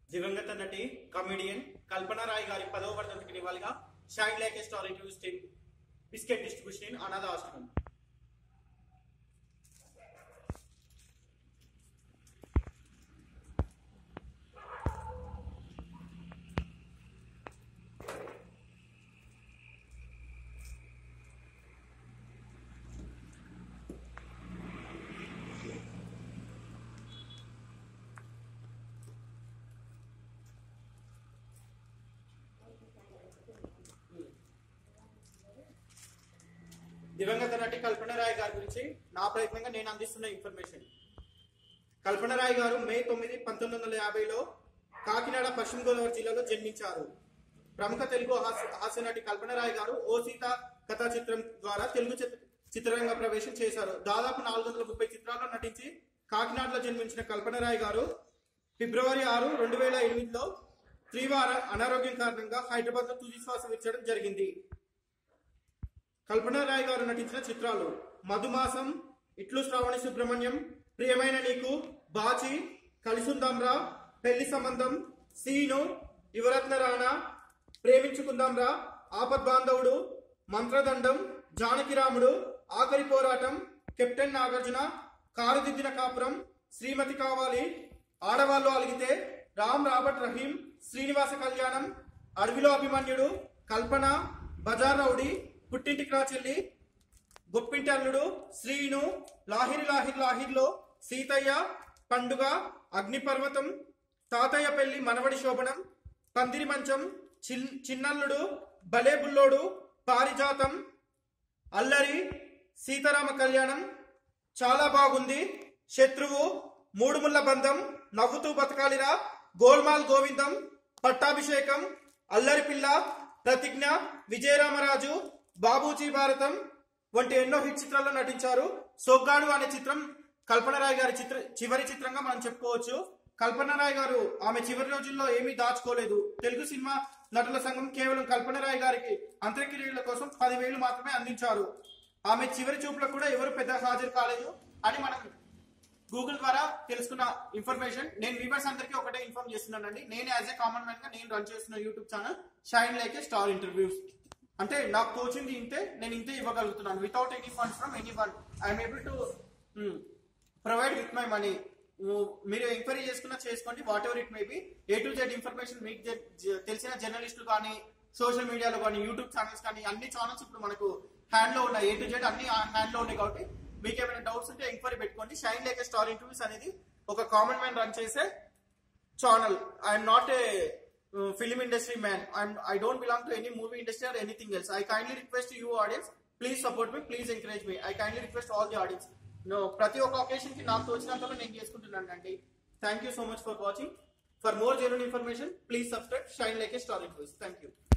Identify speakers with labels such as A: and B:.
A: దివంగత నటి కమెడియన్ కల్పన రాయ్ గారి పదవ వర్ధంతికి నివాళిగా shine like a star interviews team biscuit distribution in అనాథ ఆశ్రమం దివంగత నటి కల్పన రాయ్ గారి గురించి నా ప్రయత్నంగా నేను అందిస్తున్న ఇన్ఫర్మేషన్ కల్పన రాయ్ గారు మే తొమ్మిది పంతొమ్మిది వందల యాభైలో కాకినాడ పశ్చిమ గోదావరి జిల్లాలో జన్మించారు ప్రముఖ తెలుగు హాస్య హాస్య నటి కల్పన రాయ్ గారు ఓ సీత కథా చిత్రం ద్వారా తెలుగు చిత్ర- చిత్రరంగ ప్రవేశం చేశారు దాదాపు నాలుగు వందల ముప్పై చిత్రాల్లో నటించి కాకినాడలో జన్మించిన కల్పన రాయ్ గారు ఫిబ్రవరి ఆరు రెండు వేల ఎనిమిదిలో తీవ్ర అనారోగ్యం కారణంగా హైదరాబాద్ లో తుది శ్వాస విచ్చడం జరిగింది కల్పన రాయ్ గారు నటించిన చిత్రాలు మధుమాసం ఇట్లు శ్రావణి సుబ్రహ్మణ్యం ప్రియమైన నీకు బాచి కలిసుందాంరా పెళ్లి సంబంధం సీను యువరత్న రాణా ప్రేమించుకుందాంరా ఆపద్ బాంధవుడు మంత్రదండం జానకిరాముడు ఆఖరి పోరాటం కెప్టెన్ నాగార్జున కారుదిద్దిన కాపురం శ్రీమతి కావాలి ఆడవాళ్ళు అలిగితే రామ్ రాబర్ట్ రహీం శ్రీనివాస కళ్యాణం అడవిలో అభిమన్యుడు కల్పన బజార్ రౌడీ పుట్టింటి క్రాచెల్లి గొప్పింటి అల్లుడు శ్రీను లాహిరి లాహిర్ లాహిర్లో సీతయ్య పండుగ అగ్నిపర్వతం తాతయ్య పెళ్లి మనవడి శోభనం పందిరి మంచం చిన్ చిన్నల్లుడు భలే బుల్లోడు పారిజాతం అల్లరి సీతారామ కళ్యాణం చాలా బాగుంది శత్రువు మూడు ముళ్ళ బంధం నవ్వుతూ బతకాలిరా గోల్మాల్ గోవిందం పట్టాభిషేకం అల్లరి పిల్ల ప్రతిజ్ఞ విజయరామరాజు బాబూజీ భారతం వంటి ఎన్నో హిట్ చిత్రాల్లో నటించారు సొగ్గాడు అనే చిత్రం కల్పన రాయ్ గారి చిత్ర చివరి చిత్రంగా మనం చెప్పుకోవచ్చు కల్పన రాయ్ గారు ఆమె చివరి రోజుల్లో ఏమీ దాచుకోలేదు తెలుగు సినిమా నటుల సంఘం కేవలం కల్పన రాయ్ గారికి అంత్యక్రియల కోసం పదివేలు మాత్రమే అందించారు ఆమె చివరి చూపులకు కూడా ఎవరు పెద్ద హాజరు కాలేదు అని మనం గూగుల్ ద్వారా తెలుసుకున్న ఇన్ఫర్మేషన్ నేను వ్యూవర్స్ అందరికీ ఒకటే ఇన్ఫార్మ్ చేస్తున్నానండి నేను యాజ్ ఏ కామన్ మ్యాన్ గా నేను రన్ చేస్తున్న YouTube channel shine like a star interviews అంటే నాకు తోచింది ఇంతే నేను ఇంతే ఇవ్వగలుగుతున్నాను without any funds from any one I'm able to provide with my money మీరు ఎంక్వైరీ చేసుకున్నా చేసుకోండి whatever it may be A to Z information మీకు జె- జె- తెలిసిన జర్నలిస్టులు కానీ సోషల్ మీడియాలో కానీ యూట్యూబ్ ఛానల్స్ కానీ అన్ని ఛానల్స్ ఇప్పుడు మనకు హ్యాండ్ లో ఉన్నాయి ఏ టు జెడ్ అన్ని హ్యాండ్ లో ఉన్నాయి కాబట్టి మీకు ఏమైనా డౌట్స్ ఉంటే ఎంక్వైరీ పెట్టుకోండి షైన్ లేక స్టార్ ఇంటర్వ్యూస్ అనేది ఒక కామన్ మ్యాన్ రన్ చేసే channel I'm not a film industry man I'm I don't belong to any movie industry or anything else I kindly request you audience please support me please encourage me I kindly request all the audience no ప్రతి ఒక్క occasion కి నాకు తోచినంతలో నేను చేసుకుంటున్నాను అండి thank you so much for watching for more genuine information please subscribe shine like a star interviews thank you